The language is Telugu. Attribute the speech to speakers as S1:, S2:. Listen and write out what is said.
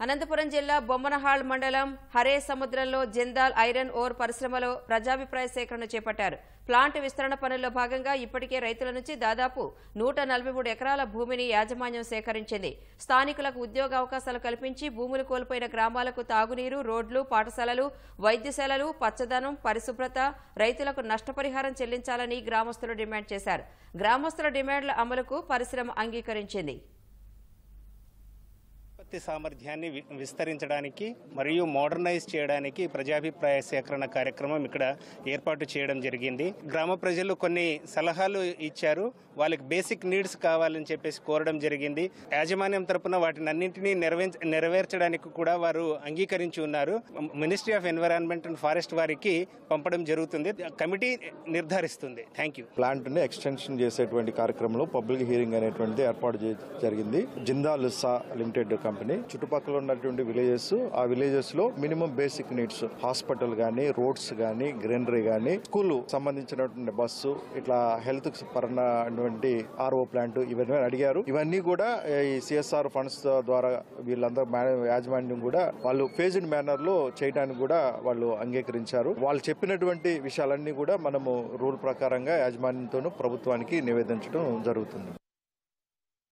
S1: అనంతపురం జిల్లా బొమ్మనహాళ్ మండలం హరే సముద్రంలో జిందాల్ ఐరన్ ఓర్ పరిశ్రమలో ప్రజాభిప్రాయ సేకరణ చేపట్టారు ప్లాంట్ విస్తరణ పనుల్లో భాగంగా ఇప్పటికే రైతుల నుంచి దాదాపు నూట నలభై మూడు ఎకరాల భూమిని యాజమాన్యం సేకరించింది స్థానికులకు ఉద్యోగ అవకాశాలు కల్పించి భూములు కోల్పోయిన గ్రామాలకు తాగునీరు రోడ్లు పాఠశాలలు వైద్యశాలలు పచ్చదనం పరిశుభ్రత రైతులకు నష్టపరిహారం చెల్లించాలని గ్రామస్తులు డిమాండ్ చేశారు గ్రామస్తుల డిమాండ్ల అమలుకు పరిశ్రమ అంగీకరించింది
S2: ఉత్పత్తి సామర్థ్యాన్ని వి- విస్తరించడానికి మరియు మోడర్నైజ్ చేయడానికి ప్రజాభిప్రాయ సేకరణ కార్యక్రమం ఇక్కడ ఏర్పాటు చేయడం జరిగింది గ్రామ ప్రజలు కొన్ని సలహాలు ఇచ్చారు వాళ్ళకి బేసిక్ నీడ్స్ కావాలని చెప్పేసి కోరడం జరిగింది యాజమాన్యం తరపున వాటిని అన్నింటినీ నెరవేర్చ నెరవేర్చడానికి కూడా వారు అంగీకరించి ఉన్నారు ministry of environment and forest వారికి పంపడం జరుగుతుంది కమిటీ నిర్ధారిస్తుంది థ్యాంక్ యూ
S3: ప్లాంట్ ని ఎక్స్టెన్షన్ చేసేటువంటి కార్యక్రమంలో పబ్లిక్ హియరింగ్ అనేటువంటిది ఏర్పాటు చే- జరిగింది జిందాల్ సా లిమిటెడ్ కంపెనీ చుట్టుపక్కల ఉన్నటువంటి విలేజెస్ ఆ విలేజెస్ లో మినిమం బేసిక్ నీడ్స్ హాస్పిటల్ గానీ రోడ్స్ గానీ గ్రీనరీ గానీ స్కూల్ సంబంధించినటువంటి బస్సు ఇట్లా హెల్త్ పరమైనటువంటి ఆర్ఓ ప్లాంట్ ఇవన్నీ అడిగారు ఇవన్నీ కూడా ఏ, ఈ సిఎస్ఆర్ ఫండ్స్ ద్వారా వీళ్ళందరూ మేనే- యాజమాన్యం కూడా వాళ్ళు ఫేజ్డ్ మేనర్ లో చేయడానికి కూడా వాళ్ళు అంగీకరించారు వాళ్ళు చెప్పినటువంటి విషయాలన్నీ కూడా మనము రూల్ ప్రకారంగా యాజమాన్యంతోనూ ప్రభుత్వానికి నివేదించడం జరుగుతుంది